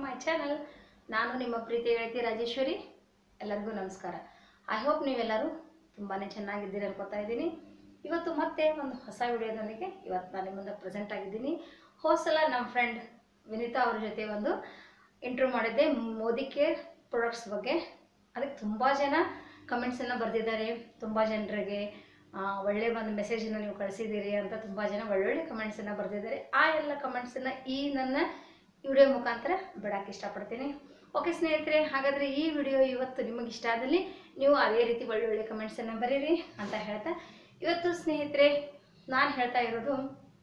My channel ನಾನು ನಿಮ್ಮ ಪ್ರೀತಿ ಗೆಳತಿ ರಾಜೇಶ್ವರಿ ಎಲ್ಲರಿಗೂ ನಮಸ್ಕಾರ ಐ ಹೋಪ್ ನೀವೆಲ್ಲರೂ ತುಂಬಾ ಚೆನ್ನಾಗಿದ್ದೀರಿ ಅನ್ಕೋತಾ ಇದ್ದೀನಿ ಇವತ್ತು ಮತ್ತೆ ಒಂದು ಹೊಸ ವಿಡಿಯೋದೊಂದಿಗೆ ಇವತ್ತು ನಾನು ನಿಮ್ಮ ಮುಂದೆ ಪ್ರೆಸೆಂಟ್ ಆಗಿದ್ದೀನಿ ಹೋದ ಸಲ ನಮ್ಮ ಫ್ರೆಂಡ್ ವಿನಿತಾ ಅವ್ರ ಜೊತೆ ಒಂದು ಇಂಟರ್ವ್ಯೂ ಮಾಡಿದ್ದೆ ಮೋದಿ ಕೇರ್ ಪ್ರಾಡಕ್ಟ್ಸ್ ಬಗ್ಗೆ ಅದಕ್ಕೆ ತುಂಬ ಜನ ಕಮೆಂಟ್ಸನ್ನು ಬರೆದಿದ್ದಾರೆ ತುಂಬ ಜನರಿಗೆ ಆ, ಒಳ್ಳೆ ಒಂದು ಮೆಸೇಜನ್ನು ನೀವು ಕಳಿಸಿದ್ದೀರಿ ಅಂತ ತುಂಬ ಜನ ಒಳ್ಳೊಳ್ಳೆ ಕಮೆಂಟ್ಸನ್ನು ಬರೆದಿದ್ದಾರೆ ಆ ಎಲ್ಲ ಕಮೆಂಟ್ಸನ್ನು ಈ ನನ್ನ ವಿಡಿಯೋ ಮುಖಾಂತರ ಬಿಡಕ್ಕೆ ಇಷ್ಟಪಡ್ತೀನಿ ಓಕೆ ಸ್ನೇಹಿತರೆ ಹಾಗಾದರೆ ಈ ವಿಡಿಯೋ ಇವತ್ತು ನಿಮಗೆ ಇಷ್ಟ ಆದಲ್ಲಿ ನೀವು ಅದೇ ರೀತಿ ಒಳ್ಳೊಳ್ಳೆ ಕಮೆಂಟ್ಸನ್ನು ಬರೀರಿ ಅಂತ ಹೇಳ್ತಾ ಇವತ್ತು ಸ್ನೇಹಿತರೆ ನಾನು ಹೇಳ್ತಾ ಇರೋದು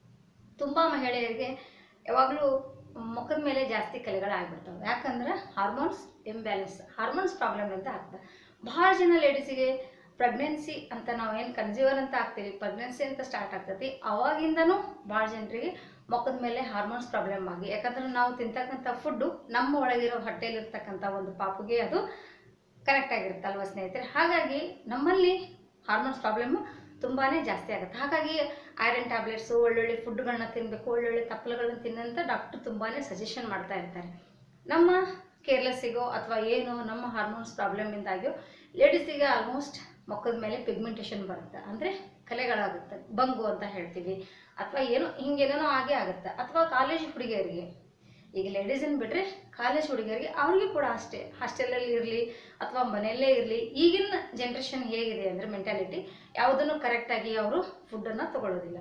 ತುಂಬ ಮಹಿಳೆಯರಿಗೆ ಯಾವಾಗಲೂ ಮುಖದ ಮೇಲೆ ಜಾಸ್ತಿ ಕಲೆಗಳಾಗ್ಬಿಡ್ತಾವೆ ಯಾಕಂದ್ರೆ ಹಾರ್ಮೋನ್ಸ್ ಇಂಬ್ಯಾಲೆನ್ಸ್ ಹಾರ್ಮೋನ್ಸ್ ಪ್ರಾಬ್ಲಮ್ ಅಂತ ಆಗ್ತದೆ ಭಾಳ ಜನ ಲೇಡೀಸಿಗೆ ಪ್ರೆಗ್ನೆನ್ಸಿ ಅಂತ ನಾವು ಏನು ಕನ್ಸ್ಯೂವರ್ ಅಂತ ಆಗ್ತೀವಿ ಪ್ರೆಗ್ನೆನ್ಸಿ ಅಂತ ಸ್ಟಾರ್ಟ್ ಆಗ್ತೈತಿ ಅವಾಗಿಂದನೂ ಭಾಳ ಜನರಿಗೆ ಮುಖದ ಮೇಲೆ ಹಾರ್ಮೋನ್ಸ್ ಪ್ರಾಬ್ಲಮ್ ಆಗಿ ಯಾಕಂದ್ರೆ ನಾವು ತಿಂತಕ್ಕಂಥ ಫುಡ್ಡು ನಮ್ಮ ಒಳಗಿರೋ ಹೊಟ್ಟೆಲಿರ್ತಕ್ಕಂಥ ಒಂದು ಪಾಪುಗೆ ಅದು ಕನೆಕ್ಟ್ ಆಗಿರುತ್ತಲ್ವ ಸ್ನೇಹಿತರೆ ಹಾಗಾಗಿ ನಮ್ಮಲ್ಲಿ ಹಾರ್ಮೋನ್ಸ್ ಪ್ರಾಬ್ಲಮ್ಮು ತುಂಬಾ ಜಾಸ್ತಿ ಆಗುತ್ತೆ ಹಾಗಾಗಿ ಐರನ್ ಟ್ಯಾಬ್ಲೆಟ್ಸು ಒಳ್ಳೊಳ್ಳೆ ಫುಡ್ಗಳನ್ನ ತಿನ್ನಬೇಕು ಒಳ್ಳೊಳ್ಳೆ ತಪ್ಪಲುಗಳನ್ನ ತಿನ್ನಂತ ಡಾಕ್ಟರ್ ತುಂಬಾ ಸಜೆಷನ್ ಮಾಡ್ತಾ ಇರ್ತಾರೆ ನಮ್ಮ ಕೇರ್ಲೆಸ್ಸಿಗೋ ಅಥವಾ ಏನು ನಮ್ಮ ಹಾರ್ಮೋನ್ಸ್ ಪ್ರಾಬ್ಲಮಿಂದಾಗಿಯೋ ಲೇಡೀಸಿಗೆ ಆಲ್ಮೋಸ್ಟ್ ಮುಖದ ಮೇಲೆ ಪಿಗ್ಮೆಂಟೇಷನ್ ಬರುತ್ತೆ ಅಂದರೆ ಕಲೆಗಳಾಗುತ್ತೆ ಬಂಗು ಅಂತ ಹೇಳ್ತೀವಿ ಅಥವಾ ಏನೋ ಹಿಂಗೇನೇನೋ ಆಗೇ ಆಗುತ್ತೆ ಅಥವಾ ಕಾಲೇಜ್ ಹುಡುಗಿಯರಿಗೆ ಈಗ ಲೇಡೀಸನ್ನು ಬಿಟ್ಟರೆ ಕಾಲೇಜ್ ಹುಡುಗಿಯರಿಗೆ ಅವ್ರಿಗೆ ಕೂಡ ಅಷ್ಟೇ ಹಾಸ್ಟೆಲಲ್ಲಿ ಇರಲಿ ಅಥವಾ ಮನೆಯಲ್ಲೇ ಇರಲಿ ಈಗಿನ ಜನ್ರೇಷನ್ ಹೇಗಿದೆ ಅಂದರೆ ಮೆಂಟಾಲಿಟಿ ಯಾವುದನ್ನು ಕರೆಕ್ಟಾಗಿ ಅವರು ಫುಡ್ಡನ್ನು ತಗೊಳ್ಳೋದಿಲ್ಲ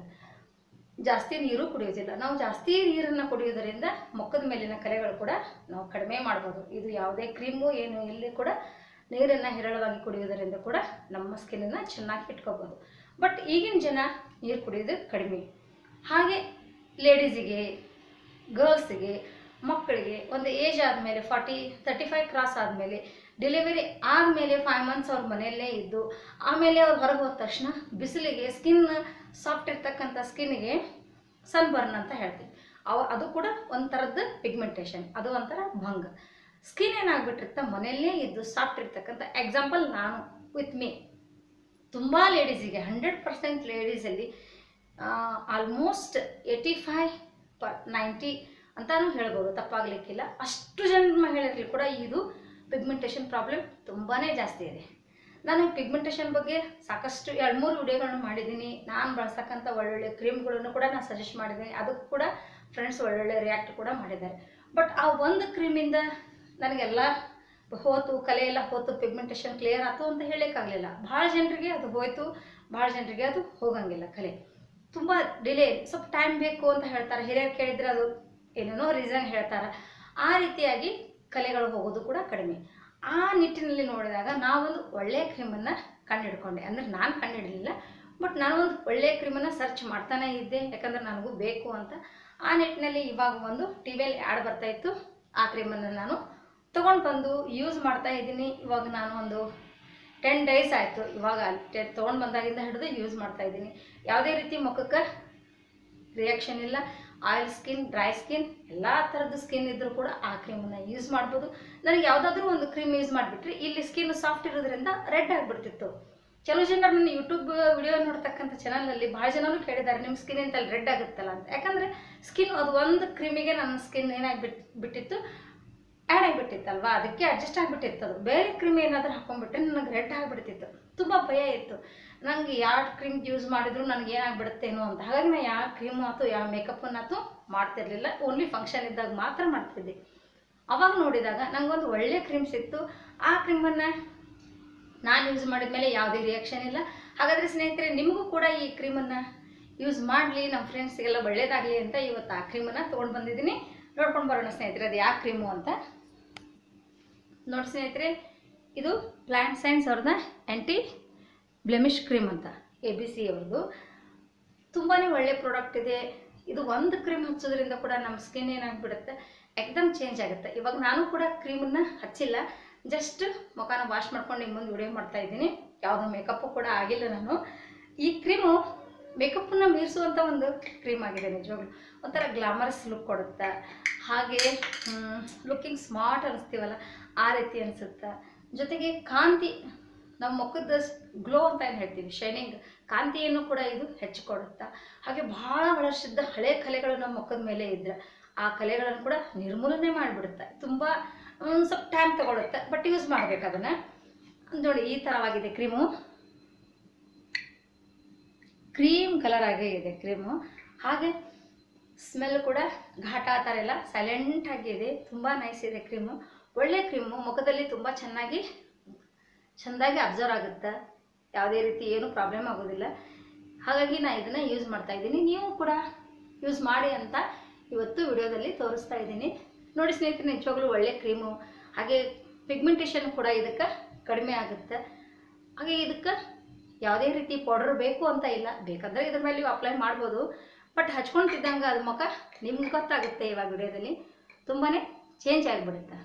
ಜಾಸ್ತಿ ನೀರು ಕುಡಿಯೋದಿಲ್ಲ ನಾವು ಜಾಸ್ತಿ ನೀರನ್ನು ಕುಡಿಯೋದರಿಂದ ಮುಖದ ಮೇಲಿನ ಕಲೆಗಳು ಕೂಡ ನಾವು ಕಡಿಮೆ ಮಾಡ್ಬೋದು ಇದು ಯಾವುದೇ ಕ್ರೀಮು ಏನು ಇಲ್ಲಿ ಕೂಡ ನೀರನ್ನು ಹೇರಳವಾಗಿ ಕುಡಿಯೋದರಿಂದ ಕೂಡ ನಮ್ಮ ಸ್ಕಿನ್ನನ್ನು ಚೆನ್ನಾಗಿ ಇಟ್ಕೋಬೋದು ಬಟ್ ಈಗಿನ ಜನ ನೀರು ಕುಡಿಯೋದು ಕಡಿಮೆ ಹಾಗೆ ಲೇಡೀಸಿಗೆ ಗರ್ಲ್ಸಿಗೆ ಮಕ್ಕಳಿಗೆ ಒಂದು ಏಜ್ ಆದಮೇಲೆ ಫಾರ್ಟಿ ತರ್ಟಿ ಫೈವ್ ಕ್ರಾಸ್ ಆದಮೇಲೆ ಡೆಲಿವರಿ ಆದಮೇಲೆ ಫೈವ್ ಮಂತ್ಸ್ ಅವ್ರ ಮನೆಯಲ್ಲೇ ಇದ್ದು ಆಮೇಲೆ ಅವ್ರು ಹೊರಗೆ ಹೋದ ತಕ್ಷಣ ಬಿಸಿಲಿಗೆ ಸ್ಕಿನ್ ಸಾಫ್ಟ್ ಇರ್ತಕ್ಕಂಥ ಸ್ಕಿನ್ಗೆ ಸನ್ಬರ್ನ್ ಅಂತ ಹೇಳ್ತೀವಿ ಅವ ಅದು ಕೂಡ ಒಂಥರದ್ದು ಪಿಗ್ಮೆಂಟೇಷನ್ ಅದು ಒಂಥರ ಭಂಗ ಸ್ಕಿನ್ ಏನಾಗ್ಬಿಟ್ಟಿರುತ್ತೆ ಮನೆಯಲ್ಲೇ ಇದ್ದು ಸಾಫ್ಟ್ ಇರ್ತಕ್ಕಂಥ ಎಕ್ಸಾಂಪಲ್ ನಾನು ವಿತ್ ಮೀ ತುಂಬ ಲೇಡೀಸಿಗೆ ಹಂಡ್ರೆಡ್ ಪರ್ಸೆಂಟ್ ಲೇಡೀಸಲ್ಲಿ ಆಲ್ಮೋಸ್ಟ್ ಏಯ್ಟಿ ಫೈವ್ ಪ ನೈಂಟಿ ಅಂತಾನು ಹೇಳ್ಬೋದು ತಪ್ಪಾಗಲಿಕ್ಕಿಲ್ಲ ಅಷ್ಟು ಜನ ಮಹಿಳೆಯರಲ್ಲಿ ಕೂಡ ಇದು ಪಿಗ್ಮೆಂಟೇಷನ್ ಪ್ರಾಬ್ಲಮ್ ತುಂಬಾ ಜಾಸ್ತಿ ಇದೆ ನಾನು ಪಿಗ್ಮೆಂಟೇಷನ್ ಬಗ್ಗೆ ಸಾಕಷ್ಟು ಎರಡು ಮೂರು ವಿಡಿಯೋಗಳನ್ನು ಮಾಡಿದ್ದೀನಿ ನಾನು ಬಳಸ್ತಕ್ಕಂಥ ಒಳ್ಳೊಳ್ಳೆ ಕ್ರೀಮ್ಗಳನ್ನು ಕೂಡ ನಾನು ಸಜೆಸ್ಟ್ ಮಾಡಿದ್ದೀನಿ ಅದಕ್ಕೂ ಕೂಡ ಫ್ರೆಂಡ್ಸ್ ಒಳ್ಳೊಳ್ಳೆ ರಿಯಾಕ್ಟ್ ಕೂಡ ಮಾಡಿದ್ದಾರೆ ಬಟ್ ಆ ಒಂದು ಕ್ರೀಮಿಂದ ನನಗೆಲ್ಲ ಹೋತು ಕಲೆ ಎಲ್ಲ ಹೋತು ಪಿಗ್ಮೆಂಟೇಷನ್ ಕ್ಲಿಯರ್ ಆಯ್ತು ಅಂತ ಹೇಳೋಕ್ಕಾಗಲಿಲ್ಲ ಭಾಳ ಜನರಿಗೆ ಅದು ಹೋಯ್ತು ಭಾಳ ಜನರಿಗೆ ಅದು ಹೋಗಂಗಿಲ್ಲ ಕಲೆ ತುಂಬ ಡಿಲೇ ಸ್ವಲ್ಪ ಟೈಮ್ ಬೇಕು ಅಂತ ಹೇಳ್ತಾರೆ ಹಿರಿಯರು ಕೇಳಿದ್ರೆ ಅದು ಏನೇನೋ ರೀಸನ್ ಹೇಳ್ತಾರೆ ಆ ರೀತಿಯಾಗಿ ಕಲೆಗಳು ಹೋಗೋದು ಕೂಡ ಕಡಿಮೆ ಆ ನಿಟ್ಟಿನಲ್ಲಿ ನೋಡಿದಾಗ ನಾವೊಂದು ಒಳ್ಳೆಯ ಕ್ರೀಮನ್ನು ಕಂಡುಹಿಡ್ಕೊಂಡೆ ಅಂದರೆ ನಾನು ಕಂಡುಹಿಡಲಿಲ್ಲ ಬಟ್ ನಾನು ಒಂದು ಒಳ್ಳೆಯ ಕ್ರೀಮನ್ನು ಸರ್ಚ್ ಮಾಡ್ತಾನೆ ಇದ್ದೆ ಯಾಕಂದ್ರೆ ನನಗೂ ಬೇಕು ಅಂತ ಆ ನಿಟ್ಟಿನಲ್ಲಿ ಇವಾಗ ಒಂದು ಟಿ ವಿಯಲ್ಲಿ ಆ್ಯಡ್ ಬರ್ತಾ ಇತ್ತು ಆ ಕ್ರೀಮನ್ನು ನಾನು ತೊಗೊಂಡು ಬಂದು ಯೂಸ್ ಮಾಡ್ತಾ ಇದ್ದೀನಿ ಇವಾಗ ನಾನು ಒಂದು ಟೆನ್ ಡೇಸ್ ಆಯಿತು ಇವಾಗ ತೊಗೊಂಡು ಬಂದಾಗಿಂದ ಹಿಡಿದು ಯೂಸ್ ಮಾಡ್ತಾ ಇದ್ದೀನಿ ಯಾವುದೇ ರೀತಿ ಮುಖಕ್ಕೆ ರಿಯಾಕ್ಷನ್ ಇಲ್ಲ ಆಯಿಲ್ ಸ್ಕಿನ್ ಡ್ರೈ ಸ್ಕಿನ್ ಎಲ್ಲ ಥರದ್ದು ಸ್ಕಿನ್ ಇದ್ದರೂ ಕೂಡ ಆ ಕ್ರೀಮನ್ನು ಯೂಸ್ ಮಾಡ್ಬೋದು ನನಗೆ ಯಾವುದಾದ್ರೂ ಒಂದು ಕ್ರೀಮ್ ಯೂಸ್ ಮಾಡಿಬಿಟ್ರೆ ಇಲ್ಲಿ ಸ್ಕಿನ್ ಸಾಫ್ಟ್ ಇರೋದ್ರಿಂದ ರೆಡ್ ಆಗಿಬಿಡ್ತಿತ್ತು ಕೆಲವು ಜನ ನನ್ನ ಯೂಟ್ಯೂಬ್ ವಿಡಿಯೋ ನೋಡ್ತಕ್ಕಂಥ ಚಾನಲಲ್ಲಿ ಭಾಳ ಜನರು ಕೇಳಿದ್ದಾರೆ ನಿಮ್ಮ ಸ್ಕಿನ್ ಎಂತಲ್ಲಿ ರೆಡ್ ಆಗುತ್ತಲ್ಲ ಅಂತ ಯಾಕಂದರೆ ಸ್ಕಿನ್ ಅದು ಒಂದು ಕ್ರೀಮಿಗೆ ನನ್ನ ಸ್ಕಿನ್ ಏನಾಗ್ಬಿಟ್ಟು ಬಿಟ್ಟಿತ್ತು ಆ್ಯಡ್ ಆಗಿಬಿಟ್ಟಿತ್ತಲ್ವಾ ಅದಕ್ಕೆ ಅಡ್ಜಸ್ಟ್ ಆಗಿಬಿಟ್ಟಿತ್ತು ಅದು ಬೇರೆ ಕ್ರೀಮ್ ಏನಾದರೂ ಹಾಕೊಂಡ್ಬಿಟ್ರೆ ನನಗೆ ರೆಡ್ ಆಗಿಬಿಡ್ತಿತ್ತು ತುಂಬ ಭಯ ಇತ್ತು ನನಗೆ ಯಾವ ಕ್ರೀಮ್ ಯೂಸ್ ಮಾಡಿದ್ರು ನನಗೆ ಏನಾಗ್ಬಿಡುತ್ತೇನೋ ಅಂತ ಹಾಗಾಗಿ ನಾನು ಯಾವ ಕ್ರೀಮು ಆಯ್ತು ಯಾವ ಮೇಕಪ್ಪನ್ನಾತು ಮಾಡ್ತಿರ್ಲಿಲ್ಲ ಓನ್ಲಿ ಫಂಕ್ಷನ್ ಇದ್ದಾಗ ಮಾತ್ರ ಮಾಡ್ತಿದ್ದೆ ಅವಾಗ ನೋಡಿದಾಗ ನನಗೊಂದು ಒಳ್ಳೆ ಕ್ರೀಮ್ ಸಿಕ್ತು ಆ ಕ್ರೀಮನ್ನು ನಾನು ಯೂಸ್ ಮಾಡಿದ್ಮೇಲೆ ಯಾವುದೇ ರಿಯಾಕ್ಷನ್ ಇಲ್ಲ ಹಾಗಾದರೆ ಸ್ನೇಹಿತರೆ ನಿಮಗೂ ಕೂಡ ಈ ಕ್ರೀಮನ್ನು ಯೂಸ್ ಮಾಡಲಿ ನಮ್ಮ ಫ್ರೆಂಡ್ಸ್ಗೆಲ್ಲ ಒಳ್ಳೇದಾಗಲಿ ಅಂತ ಇವತ್ತು ಆ ಕ್ರೀಮನ್ನು ತೊಗೊಂಡು ಬಂದಿದ್ದೀನಿ ನೋಡ್ಕೊಂಡು ಬರೋಣ ಸ್ನೇಹಿತರೆ ಅದು ಯಾವ ಕ್ರೀಮು ಅಂತ ನೋಡಿ ಸ್ನೇಹಿತರೆ ಇದು ಪ್ಲ್ಯಾಂಟ್ ಸೈನ್ಸ್ ಅವ್ರದ್ದು ಆ್ಯಂಟಿ ಬ್ಲೆಮಿಶ್ ಕ್ರೀಮ್ ಅಂತ ಎ ಬಿ ಸಿ ಅವ್ರದ್ದು ತುಂಬಾ ಒಳ್ಳೆ ಪ್ರಾಡಕ್ಟ್ ಇದೆ ಇದು ಒಂದು ಕ್ರೀಮ್ ಹಚ್ಚೋದ್ರಿಂದ ಕೂಡ ನಮ್ಮ ಸ್ಕಿನ್ ಏನಾಗ್ಬಿಡುತ್ತೆ ಎಕ್ದಮ್ ಚೇಂಜ್ ಆಗುತ್ತೆ ಇವಾಗ ನಾನು ಕೂಡ ಕ್ರೀಮನ್ನು ಹಚ್ಚಿಲ್ಲ ಜಸ್ಟ್ ಮುಖನ ವಾಶ್ ಮಾಡ್ಕೊಂಡು ನಿಮ್ಮ ಮುಂದೆ ವಿಡಿಯೋ ಮಾಡ್ತಾ ಇದ್ದೀನಿ ಯಾವುದೋ ಮೇಕಪ್ಪು ಕೂಡ ಆಗಿಲ್ಲ ನಾನು ಈ ಕ್ರೀಮು ಮೇಕಪ್ಪನ್ನು ಮೀರಿಸುವಂಥ ಒಂದು ಕ್ರೀಮ್ ಆಗಿದೆ ನಿಜವಾಗ್ಲೂ ಒಂಥರ ಗ್ಲಾಮರಸ್ ಲುಕ್ ಕೊಡುತ್ತೆ ಹಾಗೆ ಲುಕ್ಕಿಂಗ್ ಸ್ಮಾರ್ಟ್ ಅನಿಸ್ತೀವಲ್ಲ ಆ ರೀತಿ ಅನಿಸುತ್ತೆ ಜೊತೆಗೆ ಕಾಂತಿ ನಮ್ಮ ಮುಖದ ಗ್ಲೋ ಅಂತ ಏನು ಹೇಳ್ತೀವಿ ಶೈನಿಂಗ್ ಕಾಂತಿಯನ್ನು ಕೂಡ ಇದು ಹೆಚ್ಚಿಕೊಡುತ್ತೆ ಹಾಗೆ ಭಾಳ ವರ್ಷದ ಹಳೆ ಕಲೆಗಳು ನಮ್ಮ ಮುಖದ ಮೇಲೆ ಇದ್ರೆ ಆ ಕಲೆಗಳನ್ನು ಕೂಡ ನಿರ್ಮೂಲನೆ ಮಾಡಿಬಿಡುತ್ತೆ ತುಂಬ ಒಂದು ಸ್ವಲ್ಪ ಟೈಮ್ ತಗೊಳುತ್ತೆ ಬಟ್ ಯೂಸ್ ಮಾಡ್ಬೇಕು ಅದನ್ನು ನೋಡಿ ಈ ಥರವಾಗಿದೆ ಕ್ರೀಮು ಕ್ರೀಮ್ ಕಲರ್ ಆಗೇ ಇದೆ ಕ್ರೀಮು ಹಾಗೆ ಸ್ಮೆಲ್ ಕೂಡ ಘಾಟ ಆ ಥರ ಎಲ್ಲ ಸೈಲೆಂಟ್ ಆಗಿದೆ ತುಂಬ ನೈಸ್ ಇದೆ ಕ್ರೀಮು ಒಳ್ಳೆ ಕ್ರೀಮು ಮುಖದಲ್ಲಿ ತುಂಬ ಚೆನ್ನಾಗಿ ಚೆಂದಾಗಿ ಅಬ್ಸರ್ವ್ ಆಗುತ್ತೆ ಯಾವುದೇ ರೀತಿ ಏನೂ ಪ್ರಾಬ್ಲಮ್ ಆಗೋದಿಲ್ಲ ಹಾಗಾಗಿ ನಾನು ಇದನ್ನು ಯೂಸ್ ಮಾಡ್ತಾ ಇದ್ದೀನಿ ನೀವು ಕೂಡ ಯೂಸ್ ಮಾಡಿ ಅಂತ ಇವತ್ತು ವಿಡಿಯೋದಲ್ಲಿ ತೋರಿಸ್ತಾ ಇದ್ದೀನಿ ನೋಡಿ ಸ್ನೇಹಿತರೆ ನಿಜವಾಗ್ಲೂ ಒಳ್ಳೆ ಕ್ರೀಮು ಹಾಗೆ ಪಿಗ್ಮೆಂಟೇಷನ್ ಕೂಡ ಇದಕ್ಕೆ ಕಡಿಮೆ ಆಗುತ್ತೆ ಹಾಗೆ ಇದಕ್ಕೆ ಯಾವುದೇ ರೀತಿ ಪೌಡರ್ ಬೇಕು ಅಂತ ಇಲ್ಲ ಬೇಕಂದ್ರೆ ಇದ್ರ ಮೇಲೆ ನೀವು ಅಪ್ಲೈ ಮಾಡ್ಬೋದು ಬಟ್ ಹಚ್ಕೊಂತಿದ್ದಂಗೆ ಅದು ಮುಖ ನಿಮ್ಗೆ ಗೊತ್ತಾಗುತ್ತೆ ಇವಾಗ ವಿಡಿಯೋದಲ್ಲಿ ತುಂಬಾ ಚೇಂಜ್ ಆಗಿಬಿಡುತ್ತೆ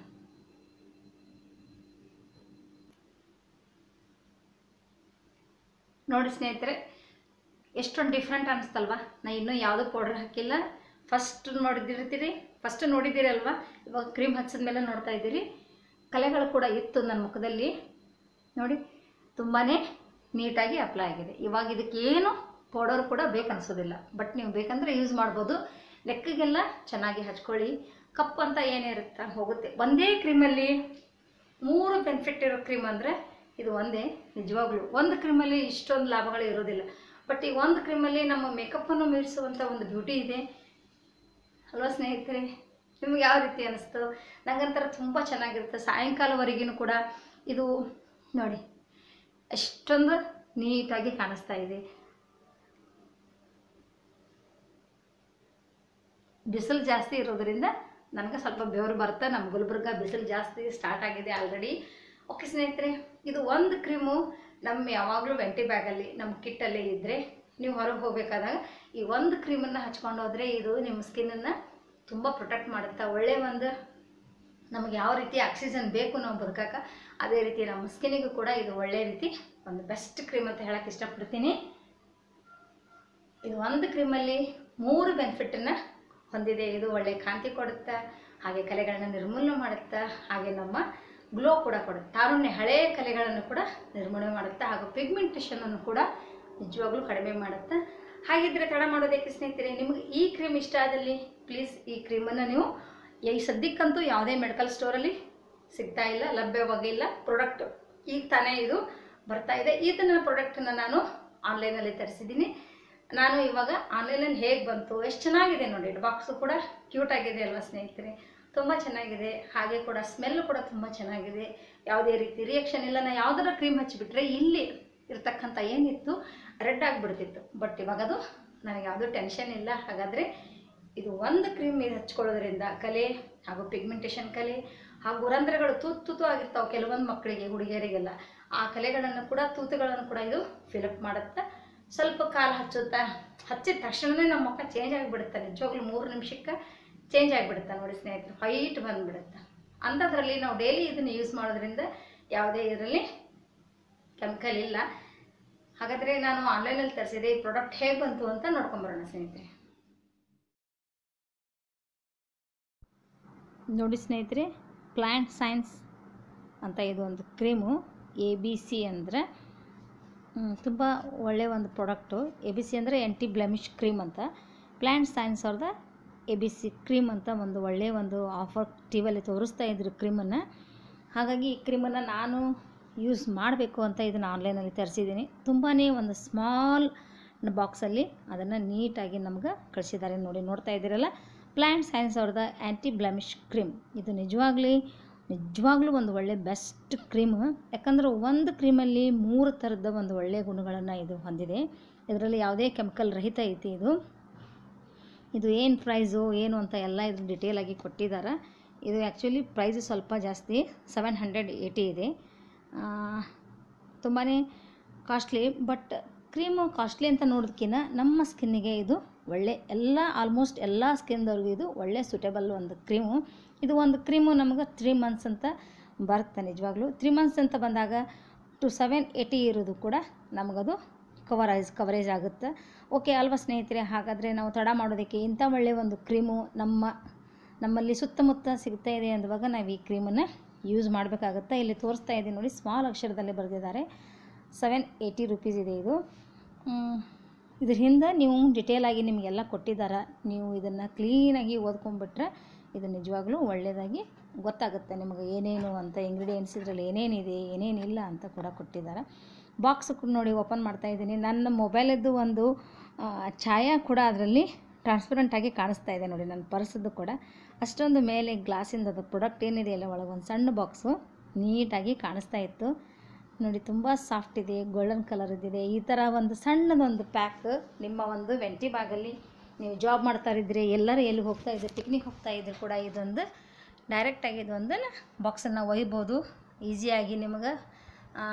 ನೋಡಿ ಸ್ನೇಹಿತರೆ ಎಷ್ಟೊಂದು ಡಿಫ್ರೆಂಟ್ ಅನಿಸ್ತಲ್ವಾ ನಾ ಇನ್ನೂ ಯಾವುದೂ ಪೌಡರ್ ಹಾಕಿಲ್ಲ ಫಸ್ಟ್ ನೋಡಿದಿರ್ತೀರಿ ಫಸ್ಟ್ ನೋಡಿದ್ದೀರಲ್ವಾ ಇವಾಗ ಕ್ರೀಮ್ ಹಚ್ಚಿದ ಮೇಲೆ ನೋಡ್ತಾ ಇದ್ದೀರಿ ಕಲೆಗಳು ಕೂಡ ಇತ್ತು ನನ್ನ ಮುಖದಲ್ಲಿ ನೋಡಿ ತುಂಬಾ ನೀಟಾಗಿ ಅಪ್ಲೈ ಆಗಿದೆ ಇವಾಗ ಇದಕ್ಕೆ ಏನು ಪೌಡರ್ ಕೂಡ ಬೇಕನ್ಸೋದಿಲ್ಲ ಬಟ್ ನೀವು ಬೇಕಂದರೆ ಯೂಸ್ ಮಾಡ್ಬೋದು ಲೆಕ್ಕಗೆಲ್ಲ ಚೆನ್ನಾಗಿ ಹಚ್ಕೊಳ್ಳಿ ಕಪ್ ಅಂತ ಏನಿರುತ್ತೆ ಹೋಗುತ್ತೆ ಒಂದೇ ಕ್ರೀಮಲ್ಲಿ ಮೂರು ಬೆನಿಫಿಟ್ ಇರೋ ಕ್ರೀಮ್ ಅಂದರೆ ಇದು ಒಂದೇ ನಿಜವಾಗ್ಲೂ ಒಂದು ಕ್ರೀಮಲ್ಲಿ ಇಷ್ಟೊಂದು ಲಾಭಗಳು ಇರೋದಿಲ್ಲ ಬಟ್ ಈ ಒಂದು ಕ್ರೀಮಲ್ಲಿ ನಮ್ಮ ಮೇಕಪ್ಪನ್ನು ಮೀರಿಸುವಂಥ ಒಂದು ಬ್ಯೂಟಿ ಇದೆ ಅಲ್ವಾ ಸ್ನೇಹಿತರೆ ನಿಮ್ಗೆ ಯಾವ ರೀತಿ ಅನಿಸ್ತು ನಂಗಂತರ ತುಂಬ ಚೆನ್ನಾಗಿರುತ್ತೆ ಸಾಯಂಕಾಲವರೆಗೂ ಕೂಡ ಇದು ನೋಡಿ ಎಷ್ಟೊಂದು ನೀಟಾಗಿ ಕಾಣಿಸ್ತಾ ಇದೆ ಬಿಸಿಲು ಜಾಸ್ತಿ ಇರೋದ್ರಿಂದ ನನಗೆ ಸ್ವಲ್ಪ ಬೆವರು ಬರುತ್ತೆ ನಮ್ಮ ಗುಲ್ಬರ್ಗ ಬಿಸಿಲು ಜಾಸ್ತಿ ಸ್ಟಾರ್ಟ್ ಆಗಿದೆ ಆಲ್ರೆಡಿ ಓಕೆ ಸ್ನೇಹಿತರೆ ಇದು ಒಂದು ಕ್ರೀಮು ನಮ್ಮ ಯಾವಾಗಲೂ ವೆಂಟಿ ಬ್ಯಾಗಲ್ಲಿ ನಮ್ಮ ಕಿಟ್ಟಲ್ಲಿ ಇದ್ದರೆ ನೀವು ಹೊರಗೆ ಹೋಗಬೇಕಾದಾಗ ಈ ಒಂದು ಕ್ರೀಮನ್ನು ಹಚ್ಕೊಂಡು ಹೋದರೆ ಇದು ನಿಮ್ಮ ಸ್ಕಿನ್ನನ್ನು ತುಂಬ ಪ್ರೊಟೆಕ್ಟ್ ಮಾಡುತ್ತೆ ಒಳ್ಳೆಯ ಒಂದು ನಮಗೆ ಯಾವ ರೀತಿ ಆಕ್ಸಿಜನ್ ಬೇಕು ನಾವು ಬದುಕಕ್ಕೆ ಅದೇ ರೀತಿ ನಮ್ಮ ಸ್ಕಿನ್ನಿಗೂ ಕೂಡ ಇದು ಒಳ್ಳೆ ರೀತಿ ಒಂದು ಬೆಸ್ಟ್ ಕ್ರೀಮ್ ಅಂತ ಹೇಳಕ್ಕೆ ಇಷ್ಟಪಡ್ತೀನಿ ಇದು ಒಂದು ಕ್ರೀಮಲ್ಲಿ ಮೂರು ಬೆನಿಫಿಟನ್ನು ಹೊಂದಿದೆ ಇದು ಒಳ್ಳೆ ಕಾಂತಿ ಕೊಡುತ್ತೆ ಹಾಗೆ ಕಲೆಗಳನ್ನ ನಿರ್ಮೂಲನೆ ಮಾಡುತ್ತೆ ಹಾಗೆ ನಮ್ಮ ಗ್ಲೋ ಕೂಡ ಕೊಡುತ್ತೆ ತಾರುಣ್ಯ ಹಳೆಯ ಕಲೆಗಳನ್ನು ಕೂಡ ನಿರ್ಮೂಲನೆ ಮಾಡುತ್ತೆ ಹಾಗೂ ಪಿಗ್ಮೆಂಟೇಷನನ್ನು ಕೂಡ ನಿಜವಾಗ್ಲೂ ಕಡಿಮೆ ಮಾಡುತ್ತೆ ಹಾಗಿದ್ರೆ ತಡ ಮಾಡೋದಕ್ಕೆ ಸ್ನೇಹಿತರೆ ನಿಮಗೆ ಈ ಕ್ರೀಮ್ ಇಷ್ಟ ಆದಲ್ಲಿ ಪ್ಲೀಸ್ ಈ ಕ್ರೀಮನ್ನು ನೀವು ಈ ಸದ್ಯಕ್ಕಂತೂ ಯಾವುದೇ ಮೆಡಿಕಲ್ ಸ್ಟೋರಲ್ಲಿ ಸಿಗ್ತಾ ಇಲ್ಲ ಲಭ್ಯವಾಗಿಲ್ಲ ಪ್ರಾಡಕ್ಟ್ ಈಗ ತಾನೇ ಇದು ಬರ್ತಾ ಇದೆ ಇದನ್ನ ಪ್ರಾಡಕ್ಟನ್ನು ನಾನು ಆನ್ಲೈನಲ್ಲಿ ತರಿಸಿದ್ದೀನಿ ನಾನು ಇವಾಗ ಆನ್ಲೈನಲ್ಲಿ ಹೇಗೆ ಬಂತು ಎಷ್ಟು ಚೆನ್ನಾಗಿದೆ ನೋಡಿ ಬಾಕ್ಸು ಕೂಡ ಕ್ಯೂಟ್ ಆಗಿದೆ ಅಲ್ವಾ ಸ್ನೇಹಿತರೆ ತುಂಬ ಚೆನ್ನಾಗಿದೆ ಹಾಗೆ ಕೂಡ ಸ್ಮೆಲ್ ಕೂಡ ತುಂಬ ಚೆನ್ನಾಗಿದೆ ಯಾವುದೇ ರೀತಿ ರಿಯಾಕ್ಷನ್ ಇಲ್ಲ ನಾನು ಯಾವುದರ ಕ್ರೀಮ್ ಹಚ್ಚಿಬಿಟ್ರೆ ಇಲ್ಲಿ ಇರ್ತಕ್ಕಂಥ ಏನಿತ್ತು ರೆಡ್ ಆಗಿಬಿಡ್ತಿತ್ತು ಬಟ್ ಇವಾಗ ಅದು ನನಗೆ ಯಾವುದೂ ಟೆನ್ಷನ್ ಇಲ್ಲ ಹಾಗಾದರೆ ಇದು ಒಂದು ಕ್ರೀಮ್ ಇದು ಹಚ್ಕೊಳ್ಳೋದ್ರಿಂದ ಕಲೆ ಹಾಗೂ ಪಿಗ್ಮೆಂಟೇಷನ್ ಕಲೆ ಹಾಗೂ ರಂಧ್ರಗಳು ತೂತು ತೂತು ಆಗಿರ್ತಾವೆ ಕೆಲವೊಂದು ಮಕ್ಕಳಿಗೆ ಹುಡುಗಿಯರಿಗೆಲ್ಲ ಆ ಕಲೆಗಳನ್ನು ಕೂಡ ತೂತುಗಳನ್ನು ಕೂಡ ಇದು ಫಿಲಪ್ ಮಾಡುತ್ತೆ ಸ್ವಲ್ಪ ಕಾಲು ಹಚ್ಚುತ್ತಾ ಹಚ್ಚಿದ ತಕ್ಷಣವೇ ನಮ್ಮ ಮುಖ ಚೇಂಜ್ ಆಗಿಬಿಡುತ್ತೆ ನಿಜವಾಗ್ಲೂ ಮೂರು ನಿಮಿಷಕ್ಕೆ ಚೇಂಜ್ ಆಗಿಬಿಡುತ್ತೆ ನೋಡಿ ಸ್ನೇಹಿತರು ಹೈಟ್ ಬಂದುಬಿಡುತ್ತೆ ಅಂಥದ್ರಲ್ಲಿ ನಾವು ಡೈಲಿ ಇದನ್ನು ಯೂಸ್ ಮಾಡೋದ್ರಿಂದ ಯಾವುದೇ ಇದರಲ್ಲಿ ಕೆಮಿಕಲ್ ಇಲ್ಲ ಹಾಗಾದರೆ ನಾನು ಆನ್ಲೈನಲ್ಲಿ ತರಿಸಿದೆ ಈ ಪ್ರಾಡಕ್ಟ್ ಹೇಗೆ ಬಂತು ಅಂತ ನೋಡ್ಕೊಂಬರೋಣ ಸ್ನೇಹಿತರೆ ನೋಡಿ ಸ್ನೇಹಿತರೆ ಪ್ಲ್ಯಾಂಟ್ ಸೈನ್ಸ್ ಅಂತ ಇದು ಒಂದು ಕ್ರೀಮು ಎ ಬಿ ಸಿ ಅಂದರೆ ತುಂಬ ಒಳ್ಳೆಯ ಒಂದು ಪ್ರಾಡಕ್ಟು ಎ ಬಿ ಸಿ ಅಂದರೆ ಎಂಟಿ ಬ್ಲೆಮಿಶ್ ಕ್ರೀಮ್ ಅಂತ ಪ್ಲ್ಯಾಂಟ್ ಸೈನ್ಸ್ ಅವ್ರದ್ದು ಎ ಬಿ ಸಿ ಕ್ರೀಮ್ ಅಂತ ಒಂದು ಒಳ್ಳೆಯ ಒಂದು ಆಫರ್ ಟಿ ವಿಯಲ್ಲಿ ತೋರಿಸ್ತಾ ಇದ್ರು ಕ್ರೀಮನ್ನು ಹಾಗಾಗಿ ಈ ಕ್ರೀಮನ್ನು ನಾನು ಯೂಸ್ ಮಾಡಬೇಕು ಅಂತ ಇದನ್ನು ಆನ್ಲೈನಲ್ಲಿ ತರಿಸಿದ್ದೀನಿ ತುಂಬಾ ಒಂದು ಸ್ಮಾಲ್ ಬಾಕ್ಸಲ್ಲಿ ಅದನ್ನು ನೀಟಾಗಿ ನಮ್ಗೆ ಕಳಿಸಿದ್ದಾರೆ ನೋಡಿ ನೋಡ್ತಾ ಇದ್ದೀರಲ್ಲ ಪ್ಲ್ಯಾಂಟ್ ಸೈನ್ಸ್ ಅವ್ರದ್ದು ಆ್ಯಂಟಿ ಬ್ಲೆಮಿಶ್ ಕ್ರೀಮ್ ಇದು ನಿಜವಾಗ್ಲಿ ನಿಜವಾಗ್ಲೂ ಒಂದು ಒಳ್ಳೆ ಬೆಸ್ಟ್ ಕ್ರೀಮು ಯಾಕಂದ್ರೆ ಒಂದು ಕ್ರೀಮಲ್ಲಿ ಮೂರು ಥರದ ಒಂದು ಒಳ್ಳೆಯ ಗುಣಗಳನ್ನು ಇದು ಹೊಂದಿದೆ ಇದರಲ್ಲಿ ಯಾವುದೇ ಕೆಮಿಕಲ್ ರಹಿತ ಐತಿ ಇದು ಇದು ಏನು ಪ್ರೈಸು ಏನು ಅಂತ ಎಲ್ಲ ಇದು ಡಿಟೇಲಾಗಿ ಕೊಟ್ಟಿದ್ದಾರೆ ಇದು ಆ್ಯಕ್ಚುಲಿ ಪ್ರೈಸ್ ಸ್ವಲ್ಪ ಜಾಸ್ತಿ ಸೆವೆನ್ ಹಂಡ್ರೆಡ್ ಏಯ್ಟಿ ಇದೆ ತುಂಬಾ ಕಾಸ್ಟ್ಲಿ ಬಟ್ ಕ್ರೀಮು ಕಾಸ್ಟ್ಲಿ ಅಂತ ನೋಡೋದಕ್ಕಿಂತ ನಮ್ಮ ಸ್ಕಿನ್ನಿಗೆ ಇದು ಒಳ್ಳೆ ಎಲ್ಲ ಆಲ್ಮೋಸ್ಟ್ ಎಲ್ಲ ಸ್ಕಿನ್ದವ್ರಿಗೂ ಇದು ಒಳ್ಳೆ ಸೂಟೇಬಲ್ ಒಂದು ಕ್ರೀಮು ಇದು ಒಂದು ಕ್ರೀಮು ನಮಗೆ ತ್ರೀ ಮಂತ್ಸ್ ಅಂತ ಬರುತ್ತೆ ನಿಜವಾಗ್ಲೂ ತ್ರೀ ಮಂತ್ಸ್ ಅಂತ ಬಂದಾಗ ಟು ಸೆವೆನ್ ಏಯ್ಟಿ ಇರೋದು ಕೂಡ ನಮಗದು ಕವರೈಸ್ ಕವರೇಜ್ ಆಗುತ್ತೆ ಓಕೆ ಅಲ್ವಾ ಸ್ನೇಹಿತರೆ ಹಾಗಾದರೆ ನಾವು ತಡ ಮಾಡೋದಕ್ಕೆ ಇಂಥ ಒಳ್ಳೆಯ ಒಂದು ಕ್ರೀಮು ನಮ್ಮ ನಮ್ಮಲ್ಲಿ ಸುತ್ತಮುತ್ತ ಸಿಗ್ತಾ ಇದೆ ಅಂದುವಾಗ ನಾವು ಈ ಕ್ರೀಮನ್ನು ಯೂಸ್ ಮಾಡಬೇಕಾಗುತ್ತೆ ಇಲ್ಲಿ ತೋರಿಸ್ತಾ ಇದ್ದೀನಿ ನೋಡಿ ಸ್ಮಾಲ್ ಅಕ್ಷರದಲ್ಲಿ ಬರೆದಿದ್ದಾರೆ ಸೆವೆನ್ ಏಯ್ಟಿ ರುಪೀಸ್ ಇದೆ ಇದು ಇದ್ರ ಹಿಂದೆ ನೀವು ಡಿಟೇಲಾಗಿ ನಿಮಗೆಲ್ಲ ಕೊಟ್ಟಿದ್ದಾರೆ ನೀವು ಇದನ್ನು ಕ್ಲೀನಾಗಿ ಓದ್ಕೊಂಡ್ಬಿಟ್ರೆ ಇದು ನಿಜವಾಗ್ಲೂ ಒಳ್ಳೆಯದಾಗಿ ಗೊತ್ತಾಗುತ್ತೆ ನಿಮಗೆ ಏನೇನು ಅಂತ ಇಂಗ್ರೀಡಿಯೆಂಟ್ಸ್ ಇದರಲ್ಲಿ ಏನೇನಿದೆ ಏನೇನಿಲ್ಲ ಅಂತ ಕೂಡ ಕೊಟ್ಟಿದ್ದಾರೆ ಬಾಕ್ಸ್ ನೋಡಿ ಓಪನ್ ಮಾಡ್ತಾ ಇದ್ದೀನಿ ನನ್ನ ಮೊಬೈಲದ್ದು ಒಂದು ಆ, ಛಾಯಾ ಕೂಡ ಅದರಲ್ಲಿ ಟ್ರಾನ್ಸ್ಪರೆಂಟಾಗಿ ಕಾಣಿಸ್ತಾ ಇದೆ ನೋಡಿ ನನ್ನ ಪರ್ಸದ್ದು ಕೂಡ ಅಷ್ಟೊಂದು ಮೇಲೆ ಗ್ಲಾಸಿಂದ ಅದು ಪ್ರಾಡಕ್ಟ್ ಏನಿದೆಯಲ್ಲ ಒಳಗೆ ಒಂದು ಸಣ್ಣ ಬಾಕ್ಸು ನೀಟಾಗಿ ಕಾಣಿಸ್ತಾ ಇತ್ತು ನೋಡಿ ತುಂಬ ಸಾಫ್ಟ್ ಇದೆ ಗೋಲ್ಡನ್ ಕಲರ್ ಇದ್ದಿದೆ ಈ ಥರ ಒಂದು ಸಣ್ಣದೊಂದು ಪ್ಯಾಕ್ ನಿಮ್ಮ ಒಂದು ವೆಂಟಿ ಬ್ಯಾಗಲ್ಲಿ ನೀವು ಜಾಬ್ ಮಾಡ್ತಾ ಇದ್ರಿ ಎಲ್ಲರೂ ಎಲ್ಲಿಗೆ ಹೋಗ್ತಾ ಇದ್ರಿ ಪಿಕ್ನಿಕ್ ಹೋಗ್ತಾ ಇದ್ರು ಕೂಡ ಇದೊಂದು ಡೈರೆಕ್ಟಾಗಿ ಇದೊಂದು ಬಾಕ್ಸನ್ನು ಒಯ್ಬೋದು ಈಸಿಯಾಗಿ ನಿಮಗೆ ಆ,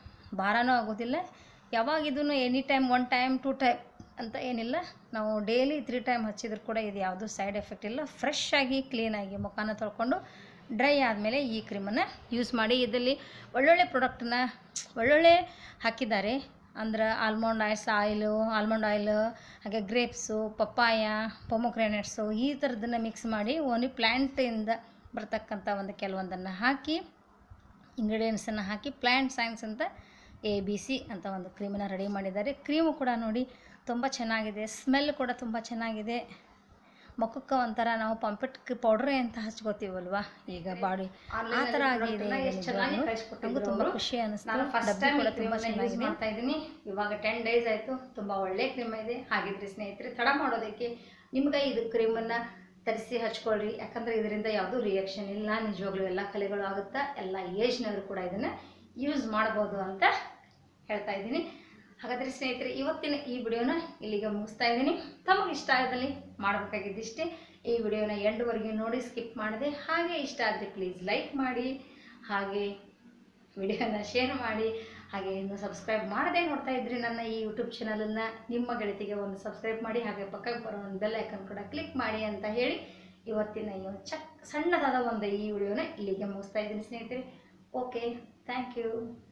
ಭಾರನೂ ಆಗೋದಿಲ್ಲ ಯಾವಾಗ ಇದನ್ನು any time one time to time ಅಂತ ಏನಿಲ್ಲ ನಾವು ಡೈಲಿ ತ್ರೀ ಟೈಮ್ ಹಚ್ಚಿದ್ರು ಕೂಡ ಇದು ಯಾವುದೂ ಸೈಡ್ ಎಫೆಕ್ಟ್ ಇಲ್ಲ ಫ್ರೆಶ್ ಆಗಿ ಕ್ಲೀನಾಗಿ ಮುಖಾನ ತೊಳ್ಕೊಂಡು ಡ್ರೈ ಆದಮೇಲೆ ಈ ಕ್ರೀಮನ್ನು ಯೂಸ್ ಮಾಡಿ ಇದರಲ್ಲಿ ಒಳ್ಳೊಳ್ಳೆ ಪ್ರಾಡಕ್ಟನ್ನ ಒಳ್ಳೊಳ್ಳೆ ಹಾಕಿದ್ದಾರೆ ಅಂದ್ರೆ almond oils oil almond oil ಹಾಗೆ ಗ್ರೇಪ್ಸು ಪಪ್ಪಾಯ ಪೊಮೊಗ್ರೆನೇಟ್ಸು ಈ ಥರದನ್ನು ಮಿಕ್ಸ್ ಮಾಡಿ ಓನ್ಲಿ ಪ್ಲ್ಯಾಂಟಿಂದ ಬರ್ತಕ್ಕಂಥ ಒಂದು ಕೆಲವೊಂದನ್ನು ಹಾಕಿ ಇಂಗ್ರೀಡಿಯೆಂಟ್ಸನ್ನು ಹಾಕಿ ಪ್ಲ್ಯಾಂಟ್ ಸೈನ್ಸ್ ಅಂತ ಎ ಬಿ ಸಿ ಅಂತ ಒಂದು ಕ್ರೀಮನ್ನು ರೆಡಿ ಮಾಡಿದ್ದಾರೆ ಕ್ರೀಮು ಕೂಡ ನೋಡಿ ತುಂಬ ಚೆನ್ನಾಗಿದೆ ಸ್ಮೆಲ್ ಕೂಡ ತುಂಬ ಚೆನ್ನಾಗಿದೆ ಮುಖಕ್ಕೆ ಒಂಥರ ನಾವು ಪಂಪೆಟ್ ಪೌಡ್ರೇ ಅಂತ ಹಚ್ಕೋತೀವಲ್ವಾ ಈಗ ಬಾಡಿ ಆ ಥರ ಆಗಿದೆ ಈಗ ನಿಜವಾಗ್ಲೂ. ನಂಗೂ ತುಂಬ ಖುಷಿ ಅನಿಸ್ತು ನಾನು ಫಸ್ಟ್ ಡಬ್ಬಿ ಟೈಮ್ ಕೂಡ ಕೂಡ ತುಂಬ ಚೆನ್ನಾಗಿದೆ ಮಾಡ್ತಾ ಇದ್ದೀನಿ ಇವಾಗ ಟೆನ್ ಡೇಸ್ ಆಯಿತು ತುಂಬ ಒಳ್ಳೆ ಕ್ರೀಮ್ ಇದೆ ಹಾಗಿದ್ರೆ ಸ್ನೇಹಿತರೆ ತಡ ಮಾಡೋದಕ್ಕೆ ನಿಮ್ಗೆ ಇದು ಕ್ರೀಮನ್ನು ತರಿಸಿ ಹಚ್ಕೊಳ್ರಿ ಯಾಕಂದರೆ ಇದರಿಂದ ಯಾವುದೂ ರಿಯಾಕ್ಷನ್ ಇಲ್ಲ ನಿಜವಾಗ್ಲೂ ಎಲ್ಲ ಕಲೆಗಳು ಆಗುತ್ತಾ ಎಲ್ಲ ಏಜ್ನವರು ಕೂಡ ಇದನ್ನು ಯೂಸ್ ಮಾಡ್ಬೋದು ಅಂತ ಹೇಳ್ತಾ ಇದ್ದೀನಿ ಹಾಗಾದರೆ ಸ್ನೇಹಿತರೆ ಇವತ್ತಿನ ಈ ವಿಡಿಯೋನ ಇಲ್ಲಿಗೆ ಮುಗಿಸ್ತಾ ಇದ್ದೀನಿ ತಮಗೆ ಇಷ್ಟ ಆದಲ್ಲಿ ಮಾಡಬೇಕಾಗಿದ್ದಿಷ್ಟೇ ಈ ವಿಡಿಯೋನ ಎಂಡ್ವರೆಗೆ ನೋಡಿ ಸ್ಕಿಪ್ ಮಾಡಿದೆ ಹಾಗೆ ಇಷ್ಟ ಆದರೆ ಪ್ಲೀಸ್ ಲೈಕ್ ಮಾಡಿ ಹಾಗೆ ವಿಡಿಯೋನ ಶೇರ್ ಮಾಡಿ ಹಾಗೆ ಇನ್ನು ಸಬ್ಸ್ಕ್ರೈಬ್ ಮಾಡದೆ ನೋಡ್ತಾ ಇದ್ರಿ ನನ್ನ ಈ ಯೂಟ್ಯೂಬ್ ಚಾನಲನ್ನು ನಿಮ್ಮ ಗೆಳತಿಗೆ ಒಂದು ಸಬ್ಸ್ಕ್ರೈಬ್ ಮಾಡಿ ಹಾಗೆ ಪಕ್ಕಕ್ಕೆ ಬರೋ ಒಂದು ಬೆಲ್ ಐಕನ್ ಕೂಡ ಕ್ಲಿಕ್ ಮಾಡಿ ಅಂತ ಹೇಳಿ ಇವತ್ತಿನ ಈ ಒಂದು ಚಕ್ ಸಣ್ಣದಾದ ಒಂದು ಈ ವಿಡಿಯೋನ ಇಲ್ಲಿಗೆ ಮುಗಿಸ್ತಾ ಇದ್ದೀನಿ ಸ್ನೇಹಿತರೆ ಓಕೆ ಥ್ಯಾಂಕ್ ಯು